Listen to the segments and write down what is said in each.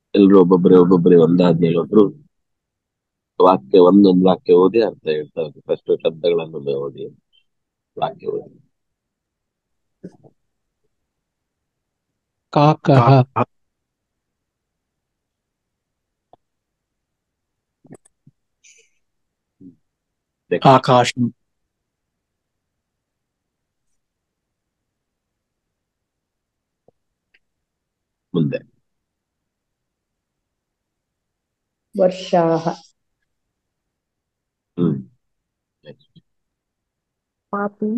ಎಲ್ರು ಒಬ್ಬೊಬ್ಬರೇ ಒಬ್ಬೊಬ್ಬರೇ ಒಂದಾದ್ಮೇಲೆ ಒಬ್ರು ವಾಕ್ಯ ಒಂದೊಂದು ವಾಕ್ಯ ಓದಿ ಅರ್ಥ ಹೇಳ್ತಾರೆ ಫಸ್ಟ್ ಶಬ್ದಗಳನ್ನು ಓದಿ ವಾಕ್ಯ ಓದಿ ಕಾಕಃ ಆಕಾಶಂ ಮುಂದೆ वर्षाः ಹ್ಮ್ Next. पापी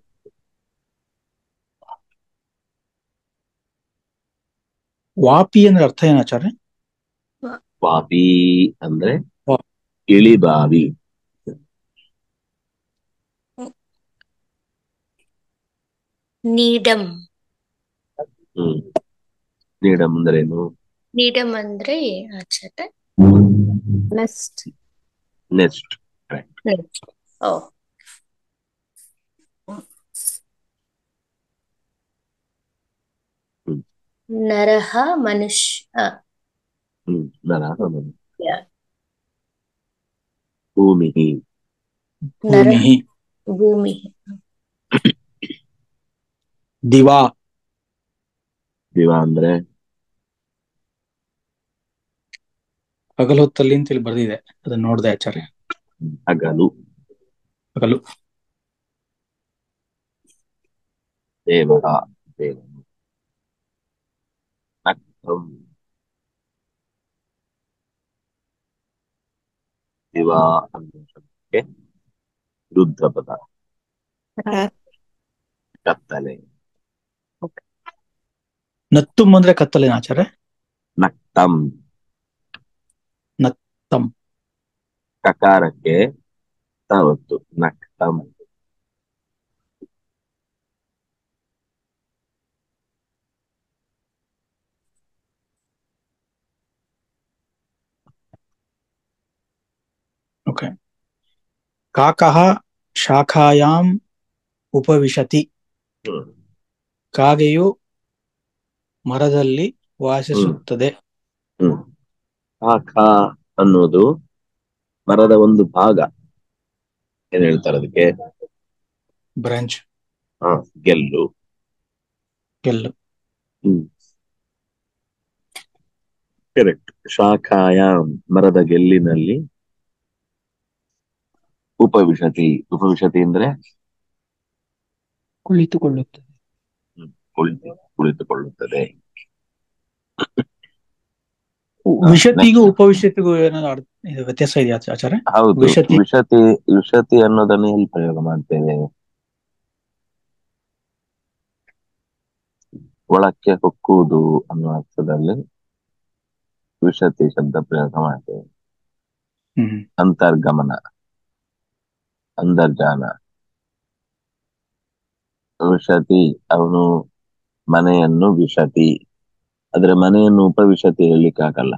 ವಾಪಿ ಅಂದ್ರೆ ಅರ್ಥ ಏನು ಆಚಾರ್ಯ ವಾಪಿ ಅಂದ್ರೆ ವಾ- ಇಳಿಬಾವಿ ನೀಡಂ ಹ್ಮ್ ನೀಡಮ್ ಅಂದ್ರೇನು ನೀಡಂ ಅಂದ್ರೆ ಆಚಾರ್ಯ नेस्ट ನೆಕ್ಸ್ಟ್ ಓ ಹ್ಮ್. ನರಹ ಮನುಷ್ಯ ಹ್ಮ್ ನರ Yeah. ಭೂಮಿ ನರ ಭೂಮಿ ಭೂಮಿ ದಿವಾ ದಿವ ಅಂದ್ರೆ ಹಗಲು ಹೊತ್ತಲ್ಲಿ ಅಂತ ಇಲ್ಲಿ ಬರ್ದಿದೆ ಅದನ್ನ ನೋಡ್ದೆ ಆಚಾರ್ಯ ಹಗಲು ಹಗಲು ದೇವರ ದೇವನು ನಕ್ತಂ ದಿವ ಅನ್ನೋ ಶಬ್ದಕ್ಕೆ ವಿರುದ್ಧ ಪದ ಕತ್ತಲೆ ನತ್ತುಮ್ ಅಂದ್ರೆ ಕತ್ತಲೇನ ಆಚಾರ್ಯ ನಕ್ತಂ ನಕ್ತಂ. ಕಕಾರಕ್ಕೆ ತಾವತ್ತು ನಕ್ತಂ ಓಕೆ ಕಾಕಃ ಶಾಖಾಯಾಂ ಉಪವಿಶತಿ ಹ್ಮ್. ಕಾಗೆಯು ಮರದಲ್ಲಿ ವಾಸಿಸುತ್ತದೆ ಹ್ಮ್ ಕಾಕ ಅನ್ನೋದು ಮರದ ಒಂದು ಭಾಗ ಏನ್ ಹೇಳ್ತಾರೆ ಅದಕ್ಕೆ ಬ್ರಾಂಚ್ ಹ ಗೆಲ್ಲು ಗೆಲ್ಲು ಹ್ಮ್ ಕರೆಕ್ಟ್ ಶಾಖಾಯ ಮರದ ಗೆಲ್ಲಿನಲ್ಲಿ ಉಪವಿಶತಿ ಉಪವಿಶತಿ ಅಂದ್ರೆ ಕುಳಿತುಕೊಳ್ಳುತ್ತದೆ ಕುಳಿತು ಕುಳಿತುಕೊಳ್ಳುತ್ತದೆ ವಿಶತಿಗೂ ಉಪವಿಶತಿಗೂ ಏನಾದ್ರು ಅರ್ಥ- ಇದು ವ್ಯತ್ಯಾಸ ಇದೆಯಾ ಆಚಾರ್ಯ ಹೌದು ವಿಶತಿ. ವಿಶತಿ ವಿಶತಿ ಅನ್ನೋದನ್ನು ಎಲ್ಲಿ ಪ್ರಯೋಗ ಮಾಡ್ತೇವೆ ಒಳಕ್ಕೆ ಹೊಕ್ಕುವುದು ಅನ್ನೋ ಅರ್ಥದಲ್ಲಿ ವಿಶತಿ ಶಬ್ದ ಪ್ರಯೋಗ ಮಾಡ್ತೇವೆ ಹ್ಮ್ ಅಂತರ್ಗಮನ ಅಂತರ್ಜಾನ ವಿಶತಿ ಅವನು ಮನೆಯನ್ನು ವಿಶತಿ ಆದ್ರೆ ಮನೆಯನ್ನು ಉಪವಿಶತಿ ಹೇಳಲಿಕ್ಕಾಗಲ್ಲ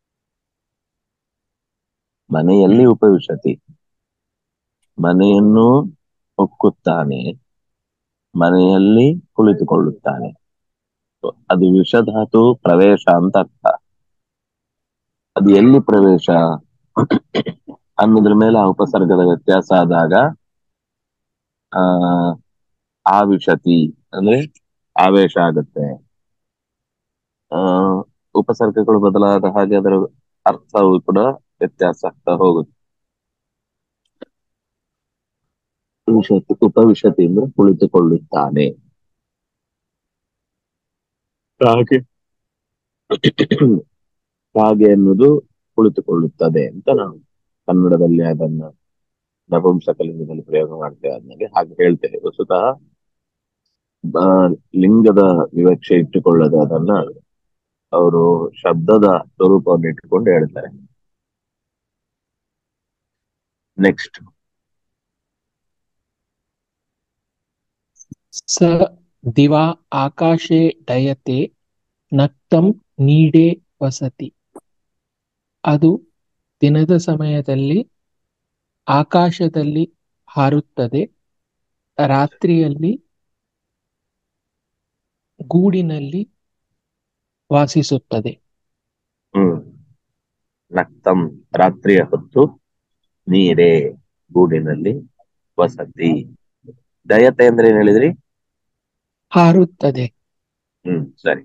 ಮನೆಯಲ್ಲಿ ಉಪವಿಶತಿ ಮನೆಯನ್ನು ಹೊಕ್ಕುತ್ತಾನೆ ಮನೆಯಲ್ಲಿ ಕುಳಿತುಕೊಳ್ಳುತ್ತಾನೆ So, ಅದು ವಿಷಧಾತು ಪ್ರವೇಶ ಅಂತ ಅರ್ಥ ಅದು ಎಲ್ಲಿ ಪ್ರವೇಶ ಅನ್ನೋದ್ರ ಮೇಲೆ ಆ ಉಪಸರ್ಗದ ವ್ಯತ್ಯಾಸ ಆದಾಗ ಆ ಆವಿಶತಿ ಅಂದ್ರೆ ಆವೇಶ ಆಗುತ್ತೆ ಆ ಉಪಸರ್ಗಗಳು ಬದಲಾದ ಹಾಗೆ ಅದರ ಅರ್ಥವು ಕೂಡ ವ್ಯತ್ಯಾಸ ಆಗ್ತಾ ಹೋಗುತ್ತೆ ವಿಶತಿ ಉಪವಿಶತಿ ಅಂದ್ರೆ ಕುಳಿತುಕೊಳ್ಳುತ್ತಾನೆ ಹಾಗೆ ಹಾಗೆ ಅನ್ನೋದು ಕುಳಿತುಕೊಳ್ಳುತ್ತದೆ ಅಂತ ನಾವು ಕನ್ನಡದಲ್ಲಿ ಅದನ್ನ ನಪುಂಸಕಲಿಂಗದಲ್ಲಿ ಪ್ರಯೋಗ ಮಾಡ್ತೇವೆ ಆದ್ಮೇಲೆ ಹಾಗೆ ಹೇಳ್ತೇವೆ ವಸ್ತುತಃ ಬ- ಲಿಂಗದ ವಿವಕ್ಷೆ ಇಟ್ಟುಕೊಳ್ಳದೆ ಅದನ್ನ ಅವರು ಶಬ್ದದ ಸ್ವರೂಪವನ್ನು ಇಟ್ಟುಕೊಂಡು ಹೇಳ್ತಾರೆ ನೆಕ್ಸ್ಟ್ ಸ ದಿವಾ ಆಕಾಶೆ ಡಯತೆ ನಕ್ತಂ ನೀಡೆ ವಸತಿ ಅದು ದಿನದ ಸಮಯದಲ್ಲಿ ಆಕಾಶದಲ್ಲಿ ಹಾರುತ್ತದೆ ರಾತ್ರಿಯಲ್ಲಿ ಗೂಡಿನಲ್ಲಿ ವಾಸಿಸುತ್ತದೆ ಹ್ಮ್ ನಕ್ತಂ ರಾತ್ರಿಯ ಹೊತ್ತು ನೀರೇ ಗೂಡಿನಲ್ಲಿ ವಸತಿ ದಯತೆ ಅಂದ್ರೆ ಏನ್ ಹೇಳಿದ್ರಿ ಹಾರುತ್ತದೆ ಹ್ಮ್ ಸರಿ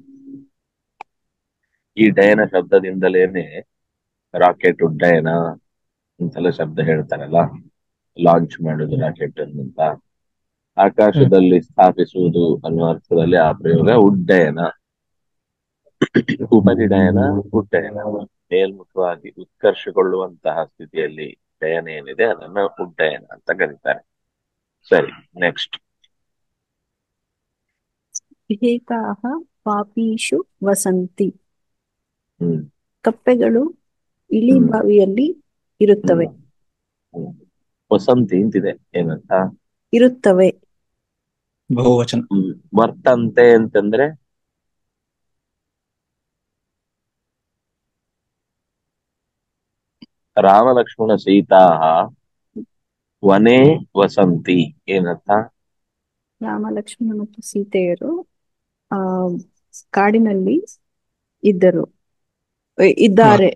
ಈ ಡಯನ ಶಬ್ದದಿಂದಲೇನೆ ರಾಕೆಟ್ ಉಡ್ಡಯನ ಅಂತೆಲ್ಲ ಶಬ್ದ ಹೇಳ್ತಾರಲ್ಲ ಲಾಂಚ್ ಮಾಡುದು ರಾಕೆಟ್ ಅಂತ ಆಕಾಶದಲ್ಲಿ ಸ್ಥಾಪಿಸುವುದು ಅನ್ನೋ ಅರ್ಥದಲ್ಲಿ ಆ ಪ್ರಯೋಗ ಉಡ್ಡಯನ ಉಪನಿಡಯನ ಉಡ್ಡಯನ ಮೇಲ್ಮುಖವಾಗಿ ಉತ್ಕರ್ಷಗೊಳ್ಳುವಂತಹ ಸ್ಥಿತಿಯಲ್ಲಿ ಡಯನ ಏನಿದೆ ಅದನ್ನ ಉಡ್ಡಯನ ಅಂತ ಕರೀತಾರೆ ಸರಿ ನೆಕ್ಸ್ಟ್ भेकाः ಪಾಪೀಷು ವಸಂತಿ ಹ್ಮ್ ಕಪ್ಪೆಗಳು ಇಳಿ ಹ್ಮ್. ಬಾವಿಯಲ್ಲಿ ಇರುತ್ತವೆ ಹ್ಮ್. ವಸಂತಿ ಅಂತಿದೆ ಏನಂತ ಇರುತ್ತವೆ ಬಹುವಚನ ಹ್ಮ್. ವರ್ತಂತೆ ಅಂತಂದ್ರೆ ರಾಮ ಲಕ್ಷ್ಮಣ ಸೀತಾ ವನೇ ವಸಂತಿ ಏನಂತ ರಾಮ ಲಕ್ಷ್ಮಣ ಮತ್ತು ಸೀತೆಯರು ಆ ಕಾಡಿನಲ್ಲಿ ಇದ್ದರು ಎ- ಇದ್ದಾರೆ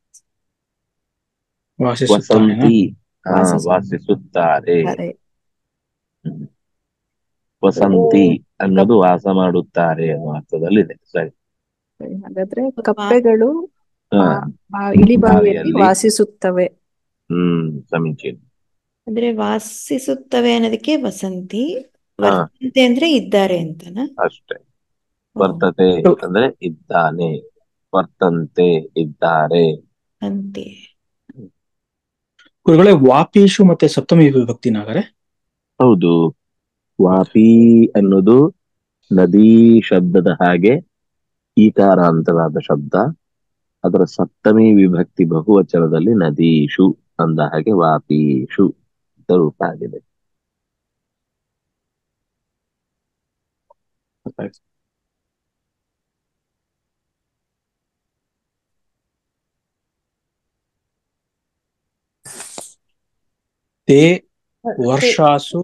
ವಾಸಿಸುತ್ತಾನೆ ವಸಂತಿ ಹಾ ವಾಸಿಸು- ವಾಸಿಸುತ್ತಾರೆ ಇದ್ದಾರೆ. ಹ್ಮ್. ವಸಂತಿ ಅನ್ನೋದು ವಾಸ ಮಾಡುತ್ತಾರೆ ಅನ್ನೋ ಅರ್ಥದಲ್ಲಿದೆ ಸರಿ ಸರಿ, ಹಾಗಾದ್ರೆ ಕಪ್ಪೆಗಳು ಹಾ ಆ ಇಳಿ ಬಾವಿಯಲ್ಲಿ ಬಾವಿಯಲ್ಲಿ. ವಾಸಿಸುತ್ತವೆ ಹ್ಮ್ ಸಮೀಚೀನ ಅಂದ್ರೆ ವಾಸಿಸುತ್ತವೆ ಅನ್ನೋದಕ್ಕೆ ವಸಂತಿ ಹಾ. ವರ್ತಂತೆ ಅಂದ್ರೆ ಇದ್ದಾರೆ ಅಂತನ ಅಷ್ಟೇ ವರ್ತತೆ ಅಂದ್ರೆ ಇದ್ದಾನೆ ವರ್ತಂತೆ ಇದ್ದಾರೆ ಅಂತೆ ಗುರುಗಳೇ ವಾಪೀಶು ಮತ್ತೆ ಸಪ್ತಮಿ ವಿಭಕ್ತಿನಾಗರೆ ಹೌದು ವಾಪಿ ಅನ್ನೋದು ನದಿ ಶಬ್ದದ ಹಾಗೆ ಈಕಾರಾಂತವಾದ ಶಬ್ದ ಅದರ ಸಪ್ತಮಿ ವಿಭಕ್ತಿ ಬಹುವಚನದಲ್ಲಿ ನದೀಶು ಅಂದ ಹಾಗೆ ವಾಪೀಶು ಅಂತ ರೂಪ ಆಗಿದೆ ತೇ ವರ್ಷಾಸು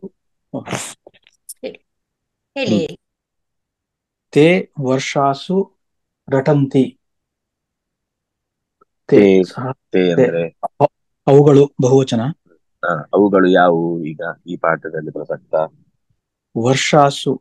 ಹೇಳಿ ತೇ ವರ್ಷಾಸು ರಟಂತಿ ತೇ ತೇ. ಸಹ ತೇ ಅಂದ್ರೆ ಅವುಗಳು ಬಹುವಚನ ಆ, ಅವುಗಳು ಯಾವುವು ಈಗ ಈ ಪಾಠದಲ್ಲಿ ಪ್ರಸಕ್ತ ವರ್ಷಾಸು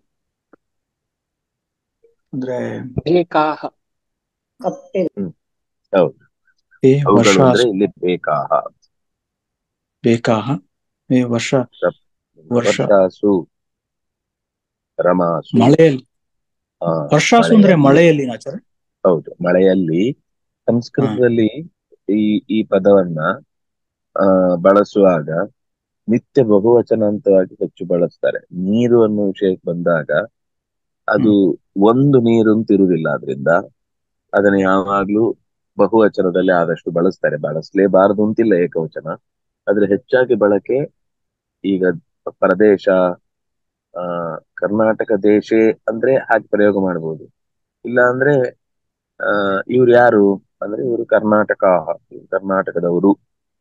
ಅಂದ್ರೆ ಏಕಾಹ ಕಪ್ಪೆ ಹೌದು ತೇ ಅವುಗಳು ಅಂದ್ರೆ ವರ್ಷಾಸು ಇಲ್ಲಿ ಬೇಕಾಹ ಬೇಕಾಹ ಏ ವರ್ಷ ವರ್ಷ. ವರ್ಷಾಸು ರಮಾಸು ಮಳೆಯಲ್ಲಿ ಆ, ವರ್ಷಾಸು ಅಂದ್ರೆ ಮಳೆಯಲ್ಲಿ ಆಚಾರ ಹೌದು ಮಳೆಯಲ್ಲಿ ಸಂಸ್ಕೃತದಲ್ಲಿ ಈ ಈ ಪದವನ್ನ ಆ ಬಳಸುವಾಗ ನಿತ್ಯ ಬಹುವಚನಾಂತವಾಗಿ ಹೆಚ್ಚು ಬಳಸ್ತಾರೆ ನೀರು ಅನ್ನೋ ವಿಷಯಕ್ಕೆ ಬಂದಾಗ ಅದು ಒಂದು ನೀರು ಅಂತ ಇರುವುದಿಲ್ಲ ಆದ್ರಿಂದ ಅದನ್ನ ಯಾವಾಗ್ಲೂ ಬಹುವಚನದಲ್ಲಿ ಆದಷ್ಟು ಬಳಸ್ತಾರೆ ಬಳಸಲೇಬಾರದು ಅಂತಿಲ್ಲ ಏಕವಚನ ಆದ್ರೆ ಹೆಚ್ಚಾಗಿ ಬಳಕೆ ಈಗ ಪ್ರದೇಶ ಆ ಕರ್ನಾಟಕ ದೇಶೇ ಅಂದ್ರೆ ಹಾಗೆ ಪ್ರಯೋಗ ಮಾಡಬಹುದು ಇಲ್ಲ ಅಂದ್ರೆ ಆ ಇವ್ರು ಯಾರು ಅಂದ್ರೆ ಇವರು ಕರ್ನಾಟಕ ಇವ್ರು ಕರ್ನಾಟಕದವರು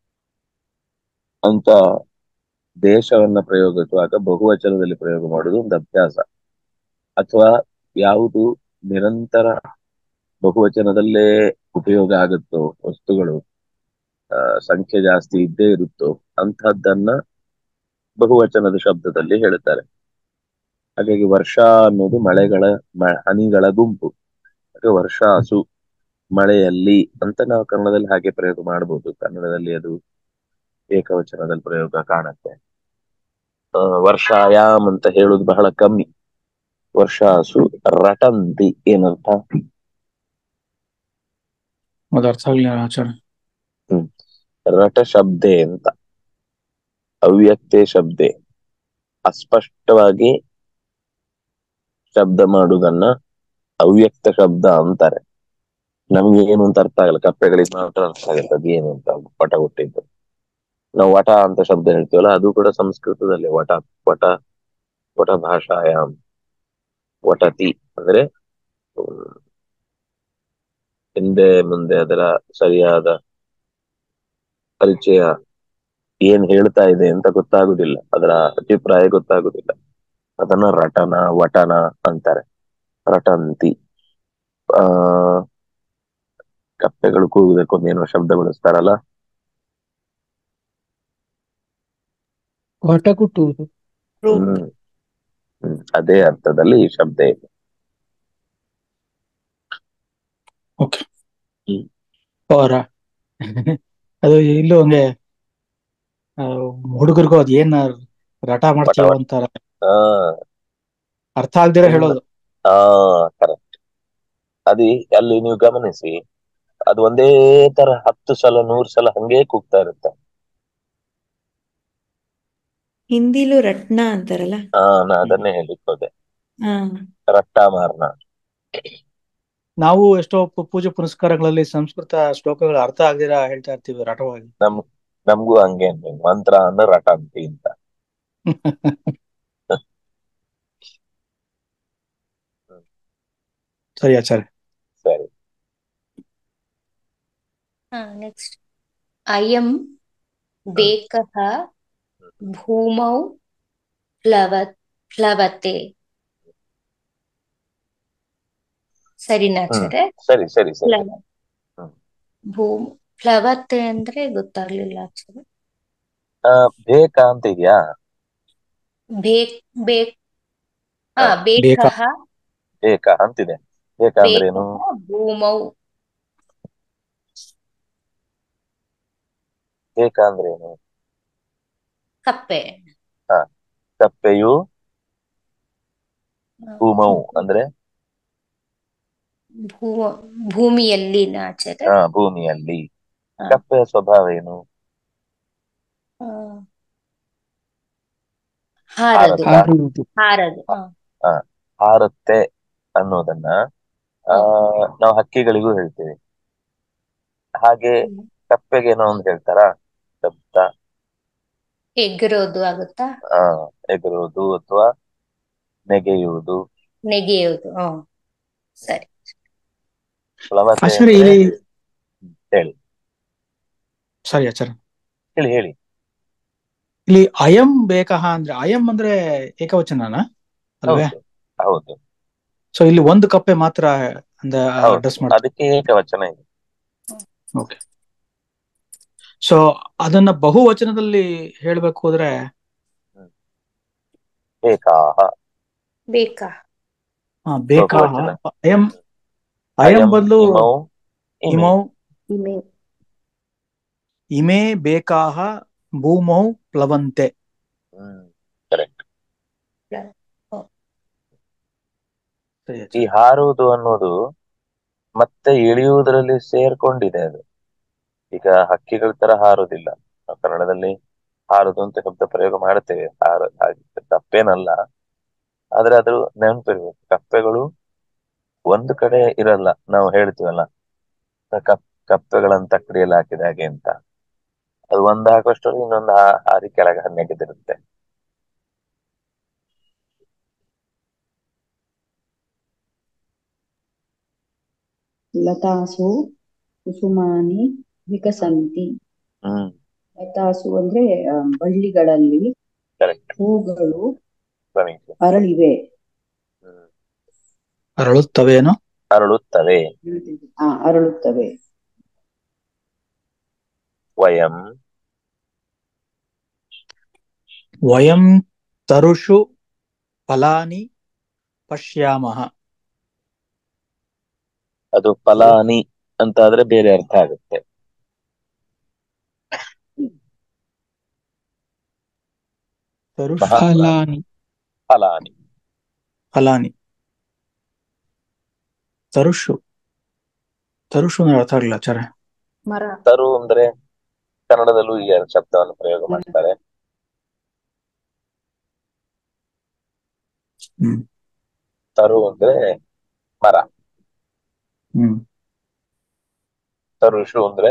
ಅಂತ ದೇಶವನ್ನ ಪ್ರಯೋಗಿಸುವಾಗ ಬಹುವಚನದಲ್ಲಿ ಪ್ರಯೋಗ ಮಾಡುವುದು ಒಂದು ಅಭ್ಯಾಸ ಅಥವಾ ಯಾವುದು ನಿರಂತರ ಬಹುವಚನದಲ್ಲೇ ಉಪಯೋಗ ಆಗುತ್ತೋ ವಸ್ತುಗಳು ಆ ಸಂಖ್ಯೆ ಜಾಸ್ತಿ ಇದ್ದೇ ಇರುತ್ತೋ ಅಂತಹದ್ದನ್ನ ಬಹುವಚನದ ಶಬ್ದದಲ್ಲಿ ಹೇಳ್ತಾರೆ ಹಾಗಾಗಿ ವರ್ಷ ಅನ್ನೋದು ಮಳೆಗಳ ಮ- ಹನಿಗಳ ಗುಂಪು ಹಾಗೆ ವರ್ಷಾಸು ಮಳೆಯಲ್ಲಿ ಅಂತ ನಾವು ಕನ್ನಡದಲ್ಲಿ ಹಾಗೆ ಪ್ರಯೋಗ ಮಾಡಬಹುದು ಕನ್ನಡದಲ್ಲಿ ಅದು ಏಕವಚನದಲ್ಲಿ ಪ್ರಯೋಗ ಕಾಣುತ್ತೆ ಆ, ವರ್ಷಾಯಾಮ್ ಅಂತ ಹೇಳುದು ಬಹಳ ಕಮ್ಮಿ ವರ್ಷಾಸು ರಟಂತಿ ಏನರ್ಥ ಅದು ಅರ್ಥ ಆಗ್ಲಿಲ್ಲ ಆಚಾರ ರಟ ಶಬ್ದೆ ಅಂತ ಅವ್ಯಕ್ತೆ ಶಬ್ದೆ ಅಸ್ಪಷ್ಟವಾಗಿ ಶಬ್ದ ಮಾಡುವುದನ್ನ ಅವ್ಯಕ್ತ ಶಬ್ದ ಅಂತಾರೆ ನಮ್ಗೆ ಏನು ಅಂತ ಅರ್ಥ ಆಗಲ್ಲ ಕಪ್ಪೆಗಳಿಗೆ ಮಾತ್ರ ಅರ್ಥ ಆಗುತ್ತೆ ಅದು ಏನು ಅಂತ ಪಟ ಹುಟ್ಟಿದ್ದು ನಾವು ವಟ ಅಂತ ಶಬ್ದ ಹೇಳ್ತೀವಲ್ಲ ಅದು ಕೂಡ ಸಂಸ್ಕೃತದಲ್ಲಿ ವಟ ವಟ ವಟ ಭಾಷಾಯಾಮ್ ವಟತಿ ಅಂದ್ರೆ ಹ್ಮ್, ಹಿಂದೆ ಮುಂದೆ ಅದರ ಸರಿಯಾದ ಪರಿಚಯ ಏನ್ ಹೇಳ್ತಾ ಇದೆ ಅಂತ ಗೊತ್ತಾಗುದಿಲ್ಲ ಅದರ ಅಭಿಪ್ರಾಯ ಗೊತ್ತಾಗುದಿಲ್ಲ ಅದನ್ನ ರಟನ ವಟನ ಅಂತಾರೆ ರಟಂತಿ ಆ ಕಪ್ಪೆ ಕಪ್ಪೆಗಳು ಕೂಗುವುದಕ್ಕೊಂದೇನೋ ಶಬ್ದ ಬಳಸ್ತಾರಲ್ಲ ಹೊಟಗುಟ್ಟುವುದು ರೂಪ್ ಹ್ಮ್ ಹ್ಮ್ ಅದೇ ಅರ್ಥದಲ್ಲಿ ಈ ಶಬ್ದ ಇದೆ ಓಕೆ ಅವರ ಅದು ಇಲ್ಲೂ ಹಂಗೆ ಆ, ಹುಡುಗರಿಗೂ ಅದ್ ಏನ್ ರಟ ಮಾಡ್ತೀವ ಪಟ- ಅಂತಾರ ಹಾ ಅರ್ಥ ಆಗ್ದಿರ ಹೇಳೋದು ಹಾ ಕರೆಕ್ಟ್ ಅದು ಅಲ್ಲಿ ನೀವು ಗಮನಿಸಿ ಅದು ಒಂದೇ ತರ ಹತ್ತು ಸಲ ನೂರು ಸಲ ಹಂಗೇ ಕೂಗ್ತಾ ಇರುತ್ತೆ ಹಿಂದಿಲೂ ರಟ್ನ ಅಂತಾರಲ್ಲ ಹಾ ನಾ ಅದನ್ನೇ ಹೇಳಿಕ್ ಹೋದೆ ಹಾ ರಟ್ಟ ಮಾರ್ನ ನಾವು ಎಷ್ಟೋ ಪೂ- ಪೂಜೆ ಪುನಸ್ಕಾರಗಳಲ್ಲಿ ಸಂಸ್ಕೃತ ಶ್ಲೋಕಗಳು ಅರ್ಥ ಆಗ್ದಿರ ಹೇಳ್ತಾ ಇರ್ತೀವಿ ರಟವಾಗಿ ನಮ್ ನಮ್ಗೂ ಹಂಗೆ ಮಂತ್ರ ಅಂದ್ರೆ ರಟ ಅಂತಿ ಅಂತ ಸರಿ ಆಚಾರ್ಯ ಸರಿ ಹಾ ನೆಕ್ಸ್ಟ್ ಅಯಂ ಬೇಕಃ ಭೂಮೌ ಪ್ಲವ ಪ್ಲವತೆ ಸರಿನಾ ಆಚಾರ್ಯ ಸರಿ ಸರಿ ಸರಿ ಪ್ಲವ ಹ್ಮ್. ಭೂಮ್ ಪ್ಲವತೆ ಅಂದ್ರೆ ಗೊತ್ತಾಗ್ಲಿಲ್ಲ ಆಚಾರ್ಯ ಆ, ಬೇಕಾ ಅಂತ ಇದೆಯಾ ಬೇಕ್ ಬೇಕ್ ಹಾ ಹಾ, ಬೇಕಃ ಬೇಕಾ ಅಂತಿದೆ ಬೇಕಾ ಅಂದ್ರೇನು ಬೇಕಃ ಭೂಮೌ ಬೇಕಾ ಅಂದ್ರೇನು ಕಪ್ಪೆ ಕಪ್ಪೆಯು ಭೂಮೌ ಅಂದ್ರೆ ಭೂ ಭೂಮಿಯಲ್ಲಿನ ಆಚಾರ್ಯ ಹಾ ಭೂಮಿಯಲ್ಲಿ ಹಾ. ಕಪ್ಪೆಯ ಸ್ವಭಾವ ಏನು ಆ, ಹಾರದು ಹಾರದು. ಹಾರುವುದು ಹಾರದು ಹಾ. ಹಾರುತ್ತೆ ಅನ್ನೋದನ್ನ ಆ ನಾವು ಹಕ್ಕಿಗಳಿಗೂ ಹೇಳ್ತೀವಿ ಹಾಗೆ ಹ್ಮ್. ಕಪ್ಪೆಗೇನೋ ಒಂದು ಹೇಳ್ತಾರಾ ಶಬ್ದ ಎಗರೋದು ಆಗುತ್ತಾ ಆ ಎಗರೋದು ಅಥವಾ ನೆಗೆಯುವುದು ನೆಗೆಯೋದು ಹ್ಮ್ ಸರಿ ಪ್ಲವತೆ ಆಚಾರ್ಯ ಅಂದ್ರೆ- ಇಲ್ಲಿ ಹ್ಮ್, ಹೇಳಿ ಸರಿ ಆಚಾರ್ಯ ಹೇಳಿ ಹೇಳಿ ಇಲ್ಲಿ ಅಯಂ ಬೇಕಃ ಅಂದ್ರೆ ಅಯಂ ಅಂದ್ರೆ ಏಕವಚನನ ಅಲ್ವೇ ಹೌದು ಹೌದು ಸೊ ಇಲ್ಲಿ ಒಂದು ಕಪ್ಪೆ ಮಾತ್ರ ಅಂದ್ರೆ ಹೌದು ಅಡ್ರೆಸ್ ಮಾಡ್ತಾರೆ ಅದಕ್ಕೆ ಏಕವಚನ ಇದೆ ಓಕೆ ಸೊ ಅದನ್ನ ಬಹುವಚನದಲ್ಲಿ ಹೇಳ್ಬೇಕು ಹೋದ್ರೆ ಬೇಕಾಹ ಬೇಕಾ ಆ, ಬೇಕಾ ಬಹುವಚನ. ಅಯಂ ಅಯಂ ಅಯಂ ಬದಲು ಇಮೌ ಇಮೆ. ಇಮೌ ಇಮೆ ಇಮೇ ಬೇಕಾಹ ಭೂಮೌ ಪ್ಲವಂತೆ ಹ್ಮ್ ಕರೆಕ್ಟ್ ಸರಿ ಈ ಆಚಾರ್ಯ. ಹಾರುವುದು ಅನ್ನೋದು ಮತ್ತೆ ಇಳಿಯುವುದರಲ್ಲಿ ಸೇರ್ಕೊಂಡಿದೆ ಅದು ಈಗ ಹಕ್ಕಿಗಳ ತರ ಹಾರುವುದಿಲ್ಲ ನಾವು ಕನ್ನಡದಲ್ಲಿ ಹಾರುದು ಅಂತ ಶಬ್ದ ಪ್ರಯೋಗ ಮಾಡುತ್ತೇವೆ ಹಾರ ಹಾಗೆ ತಪ್ಪೇನಲ್ಲ ಆದ್ರೆ ಅದು ನೆನಪಿರ್ಬೇಕು ಕಪ್ಪೆಗಳು ಒಂದು ಕಡೆ ಇರಲ್ಲ ನಾವು ಹೇಳ್ತೀವಲ್ಲ ಕಪ್ ಕಪ್ಪೆಗಳನ್ನ ತಕ್ಕಡಿಯಲ್ಲಿ ಹಾಕಿದ ಹಾಗೆ ಅಂತ ಅದು ಒಂದು ಹಾಕುವಷ್ಟರಲ್ಲಿ ಇನ್ನೊಂದು ಹಾ- ಹಾರಿ ಕೆಳಗೆ ನೆಗೆದಿರುತ್ತೆ ಲತಾಸು ಕುಸುಮಾನಿ ವಿಕಸಂತಿ ಹ್ಮ್ ಲತಾಸು ಅಂದ್ರೆ ಆ, ಬಳ್ಳಿಗಳಲ್ಲಿ ಕರೆಕ್ಟ್ ಹೂಗಳು ಸಮೀಕ್ಷೆ ಅರಳಿವೆ ಹ್ಮ್ ಅರಳುತ್ತವೇನೋ ಅರಳುತ್ತವೆ ಆ ಅರಳುತ್ತವೆ ವಯಂ ವಯಂ ತರುಷು ಫಲಾನಿ ಪಶ್ಯಾಮಹ ಅದು ಫಲಾನಿ ಅಂತ ಆದ್ರೆ ಬೇರೆ ಅರ್ಥ ಆಗುತ್ತೆ ತರುಷು ಮಹಾ- ಫಲಾನಿ ಫಲಾನಿ ಫಲಾನಿ ತರುಷು ತರುಷು ಅಂದ್ರೆ ಅರ್ಥ ಆಗಲಿಲ್ಲ ಆಚಾರ್ಯ ಮರ ತರು ಅಂದ್ರೆ ಕನ್ನಡದಲ್ಲೂ ಈ ಶಬ್ದವನ್ನು ಪ್ರಯೋಗ ಮಾಡ್ತಾರೆ ಹ್ಮ್ ತರು ಅಂದ್ರೆ ಮರ ಹ್ಮ್ ತರುಷು ಅಂದ್ರೆ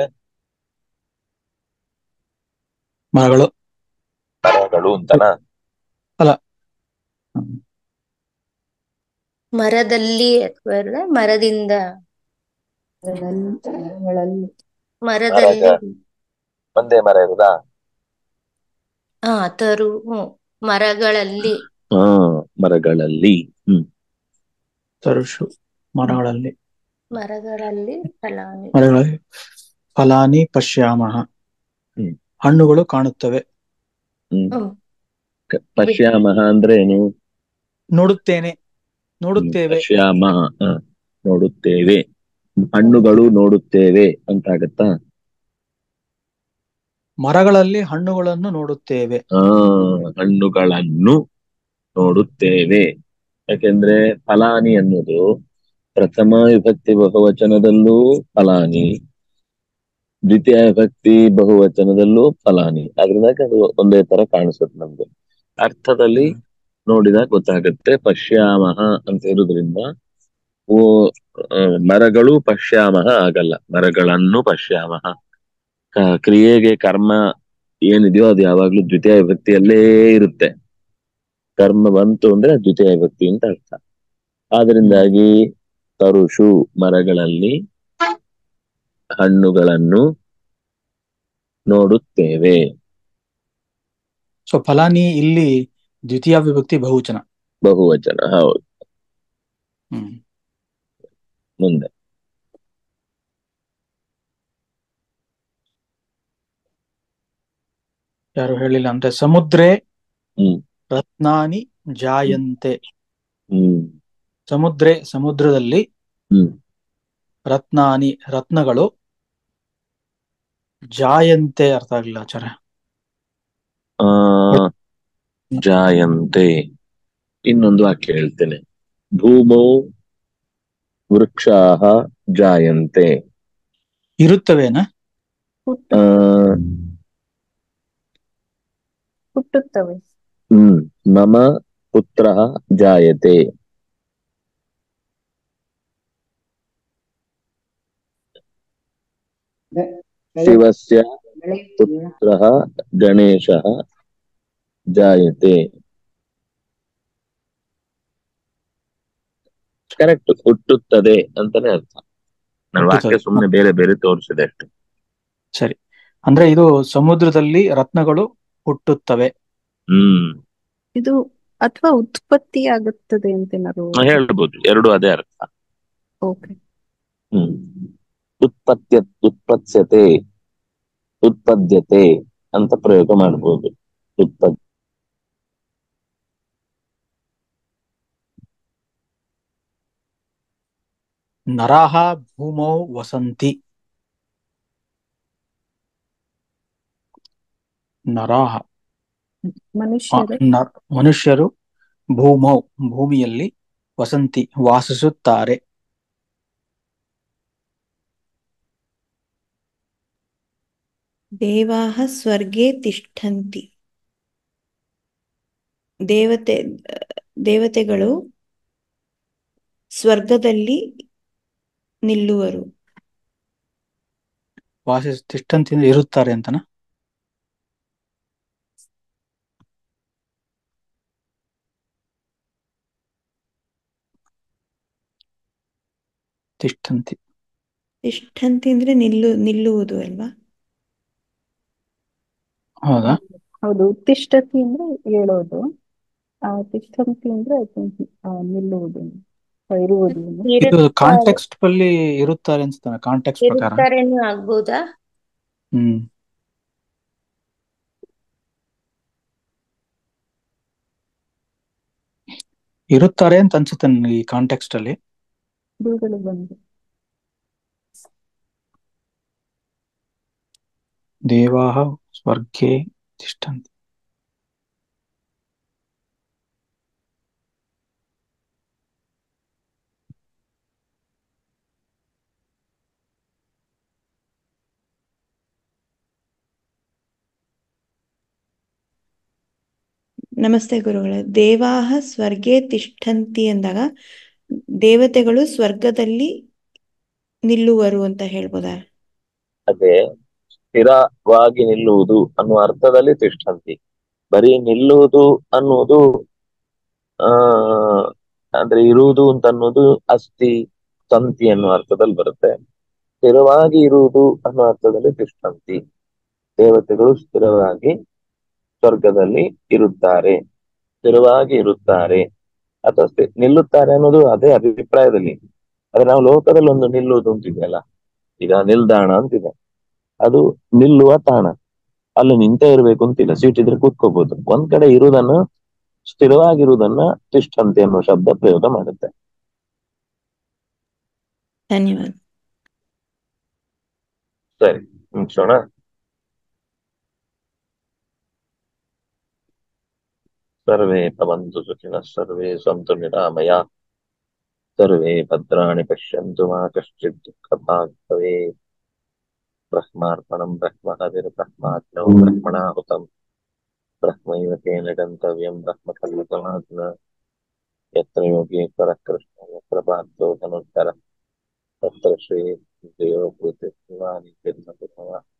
ಮರಗಳು ಮರಗಳು ಅಂತನಾ ಹ್ಮ್. ಮರದಲ್ಲಿ ಅಥವಾ ಮರದಿಂದ ಮರದಲ್ಲಿ ಮರಗಳಲ್ಲಿ ಮರದಲ್ಲಿ ಒಂದೇ ಮರ ಇರುದಾ ಹಾ ತರು ಹ್ಮ್ ಮರಗಳಲ್ಲಿ ಹ್ಮ್ ಮರಗಳಲ್ಲಿ ಹ್ಮ್ ತರುಷು ಮರಗಳಲ್ಲಿ ಮರಗಳಲ್ಲಿ ಫಲಾನಿ ಮರಗಳಲ್ಲಿ ಫಲಾನಿ ಪಶ್ಯಾಮಹ ಹ್ಮ್. ಹಣ್ಣುಗಳು ಕಾಣುತ್ತವೆ ಹ್ಮ್ ಹ್ಮ್. ಕ- ಪಶ್ಯಾಮಹ ಅಂದ್ರೆ ಏನು ನೋಡುತ್ತೇನೆ ಹ್ಮ್, ನೋಡುತ್ತೇವೆ ಪಶ್ಯಾಮ ಹ, ನೋಡುತ್ತೇವೆ ಹಣ್ಣುಗಳು ನೋಡುತ್ತೇವೆ ಅಂತ ಆಗತ್ತಾ ಮರಗಳಲ್ಲಿ ಹಣ್ಣುಗಳನ್ನು ನೋಡುತ್ತೇವೆ ಆ ಹಣ್ಣುಗಳನ್ನು ನೋಡುತ್ತೇವೆ ಯಾಕೆಂದ್ರೆ ಫಲಾನಿ ಅನ್ನೋದು ಪ್ರಥಮ ವಿಭಕ್ತಿ ಬಹುವಚನದಲ್ಲೂ ಫಲಾನಿ ದ್ವಿತೀಯ ವಿಭಕ್ತಿ ಬಹುವಚನದಲ್ಲೂ ಫಲಾನಿ ಅದ್ರಿಂದಾಗಿ ಅದು ಒಂದೇ ತರ ಕಾಣಿಸುತ್ತೆ ನಮ್ಗೆ ಅರ್ಥದಲ್ಲಿ ನೋಡಿದಾಗ ಗೊತ್ತಾಗುತ್ತೆ ಪಶ್ಯಾಮಹ ಅಂತ ಇರೋದ್ರಿಂದ ಓ ಆ, ಮರಗಳು ಪಶ್ಯಾಮಹ ಆಗಲ್ಲ ಮರಗಳನ್ನು ಪಶ್ಯಾಮಹ ಕ- ಕ್ರಿಯೆಗೆ ಕರ್ಮ ಏನಿದೆಯೋ ಅದು ಯಾವಾಗ್ಲೂ ದ್ವಿತೀಯ ವಿಭಕ್ತಿಯಲ್ಲೇ ಇರುತ್ತೆ ಕರ್ಮ ಬಂತು ಅಂದ್ರೆ ದ್ವಿತೀಯ ವಿಭಕ್ತಿ ಅಂತ ಅರ್ಥ ಆದ್ರಿಂದಾಗಿ ತರುಷು ಮರಗಳಲ್ಲಿ ಹಣ್ಣುಗಳನ್ನು ನೋಡುತ್ತೇವೆ ಸೊ ಫಲಾನಿ ಇಲ್ಲಿ ದ್ವಿತೀಯ ವಿಭಕ್ತಿ ಬಹುವಚನ ಬಹುವಚನ ಹೌದು ಹ್ಮ್ ಮುಂದೆ ಯಾರು ಹೇಳಿಲ್ಲ ಅಂದ್ರೆ ಸಮುದ್ರೇ ಹ್ಮ್ ರತ್ನಾನಿ ಜಾಯಂತೆ ಹ್ಮ್ ಸಮುದ್ರೆ ಸಮುದ್ರದಲ್ಲಿ ಹ್ಮ್ ರತ್ನಾನಿ ರತ್ನಗಳು ಜಾಯಂತೆ ಅರ್ಥ ಆಗ್ಲಿಲ್ಲ ಆಚಾರ್ಯ ಆ ಜಾಯಂತೆ ಇನ್ನೊಂದು ವಾಕ್ಯ ಹೇಳ್ತೇನೆ ಭೂಮೌ ವೃಕ್ಷಾಹ ಜಾಯಂತೆ ಇರುತ್ತವೇನ ಹುಟ್ಟು ಆ ಹುಟ್ಟುತ್ತವೆ ಹ್ಮ್ ಮಮ ಪುತ್ರ ಜಾಯತೆ ಬೆ- ಬೆಳೆ ಶಿವಸ್ಯ ಬೆಳೆಯುತ್ತಿದೆಯಾ ಪುತ್ರಃ ಗಣೇಶಃ ಜಾಯತೆ ಕರೆಕ್ಟ್ ಹುಟ್ಟುತ್ತದೆ ಅಂತಾನೆ ಅರ್ಥ ನನ್ನ ವಾಕ್ಯ ಹುಟ್ಟುತ್ತದೆ. ಸುಮ್ಮನೆ ಬೇರೆ ಬೇರೆ ತೋರಿಸಿದೆ ಅಷ್ಟೆ ಸರಿ ಅಂದ್ರೆ ಇದು ಸಮುದ್ರದಲ್ಲಿ ರತ್ನಗಳು ಹುಟ್ಟುತ್ತವೆ ಹ್ಮ್ ಇದು ಅಥವಾ ಉತ್ಪತ್ತಿ ಆಗುತ್ತದೆ ಅಂತ ಏನಾದ್ರು ಹೇಳ್ಬೋದು ಎರಡು ಅದೇ ಅರ್ಥ ಓಕೆ ಹ್ಮ್ ಉತ್ಪತ್ತ್ಯ ಉತ್ಪತ್ಸ್ಯತೆ ಉತ್ಪದ್ಯತೆ ಅಂತ ಪ್ರಯೋಗ ಮಾಡ್ಬೋದು ಉತ್ಪತ್ ನರಾಹ ಭೂಮೌ ವಸಂತಿ ನರಾಹ ಆ, ಮನುಷ್ಯರು ನ- ಮನುಷ್ಯರು ಭೂಮೌ ಭೂಮಿಯಲ್ಲಿ ವಸಂತಿ ವಾಸಿಸುತ್ತಾರೆ ದೇವಾಹ ಸ್ವರ್ಗೆ ತಿಷ್ಠಂತಿ ದೇವತೆ ದೇವತೆಗಳು ಸ್ವರ್ಗದಲ್ಲಿ ನಿಲ್ಲುವರು ವಾಸಿಸ್ ತಿಷ್ಟಂತಿಂದ ಇರುತ್ತಾರೆ ಅಂತನ ತಿಷ್ಟಂತಿ ತಿಷ್ಠಂತಿ ಅಂದ್ರೆ ನಿಲ್ಲು ನಿಲ್ಲುವುದು ಅಲ್ವಾ ಹೌದಾ ಹೌದು ಉತ್ತಿಷ್ಠತಿ ಅಂದ್ರೆ ಹೇಳೋದು ಆ ತಿಷ್ಠಂತಿ ಅಂದ್ರೆ I think, ಆ, ನಿಲ್ಲುವುದು ಅಥವಾ ಇರುವುದು ಇದು ಇರುತ್ತಾರೆ ಕಾಂಟೆಕ್ಸ್ಟ್ ಅಲ್ಲಿ ಇರುತ್ತಾರೆ ಅನ್ಸುತ್ತಾನೆ ಕಾಂಟೆಕ್ಸ್ಟ್ ಪ್ರಕಾರ ಇರುತ್ತಾರೇನು ಆಗ್ಬೋದಾ ಹ್ಮ್ ಇರುತ್ತಾರೆ ಅಂತ ಅನ್ಸುತ್ತೆ ನನಗೆ ಈ ಕಾಂಟೆಕ್ಸ್ಟ್ ಅಲ್ಲಿ ಇವುಗಳು ಬಂದು ದೇವಾಹ ಸ್ವರ್ಗೆ ತಿಷ್ಟಂತಿ ನಮಸ್ತೆ ಗುರುಗಳೇ ದೇವಾಹ ಸ್ವರ್ಗೆ ತಿಷ್ಠಂತಿ ಅಂದಾಗ ದೇವತೆಗಳು ಸ್ವರ್ಗದಲ್ಲಿ ನಿಲ್ಲುವರು ಅಂತ ಹೇಳ್ಬೋದಾ ಅದೇ ಸ್ಥಿರವಾಗಿ ನಿಲ್ಲುವುದು ಅನ್ನುವ ಅರ್ಥದಲ್ಲಿ ತಿಷ್ಠಂತಿ ಬರೀ ನಿಲ್ಲುವುದು ಅನ್ನುವುದು ಆ ಅಂದ್ರೆ ಇರುವುದು ಅಂತ ಅನ್ನೋದು ಅಸ್ಥಿ ತಂತಿ ಅನ್ನುವ ಅರ್ಥದಲ್ಲಿ ಬರುತ್ತೆ ಸ್ಥಿರವಾಗಿ ಇರುವುದು ಅನ್ನೋ ಅರ್ಥದಲ್ಲಿ ತಿಷ್ಠಂತಿ ದೇವತೆಗಳು ಸ್ಥಿರವಾಗಿ ಸ್ವರ್ಗದಲ್ಲಿ ಇರುತ್ತಾರೆ ಸ್ಥಿರವಾಗಿ ಇರುತ್ತಾರೆ ಅಥವಾ ಸ್ಥಿ- ನಿಲ್ಲುತ್ತಾರೆ ಅನ್ನೋದು ಅದೇ ಅಭಿಪ್ರಾಯದಲ್ಲಿ ಆದ್ರೆ ನಾವು ಲೋಕದಲ್ಲಿ ಒಂದು ನಿಲ್ಲುವುದು ಅಂತಿದೆಯಲ್ಲ ಈಗ ನಿಲ್ದಾಣ ಅಂತಿದೆ ಅದು ನಿಲ್ಲುವ ತಾಣ ಅಲ್ಲಿ ನಿಂತೇ ಇರ್ಬೇಕು ಅಂತಿಲ್ಲ ಸೀಟ್ ಇದ್ರೆ ಕೂತ್ಕೋಬಹುದು ಒಂದ್ ಕಡೆ ಇರುವುದನ್ನ ಸ್ಥಿರವಾಗಿರುವುದನ್ನ ತಿಷ್ಠಂತೆ ಅನ್ನೋ ಶಬ್ದ ಪ್ರಯೋಗ ಮಾಡುತ್ತೆ ಧನ್ಯವಾದ ಸರಿ ಮುಗಿಸೋಣ ಸರ್ವೇ ಭವಂತು ಸುಖಿನಃ ಸರ್ವೇ ಸಂತು ನಿರಾಮಯ ಸರ್ವೇ ಭದ್ರಾಣಿ ಪಶ್ಯಂತು ಮಾ ಕಶ್ಚಿತ್ ದುಃಖಭಾಗ್ ಭವೇತ್ ಬ್ರಹ್ಮಾರ್ಪಣಂ ಬ್ರಹ್ಮಹವಿರ್ಬ್ರಹ್ಮಾಜ್ಞೌ ಬ್ರಹ್ಮಣಾಹುತಂ ಬ್ರಹ್ಮೈವ ತೇನ ಗಂತವ್ಯಂ ಬ್ರಹ್ಮ ಕಲ್ಪನಾತ್ಮ ಯತ್ರ ಯೋಗೇಶ್ವರ ಕೃಷ್ಣ ಯತ್ರ ಪಾರ್ಥೋ ಧನುರ್ಧರ ತತ್ರ ಶ್ರೀ ದೇವೋ ಭೂತಿ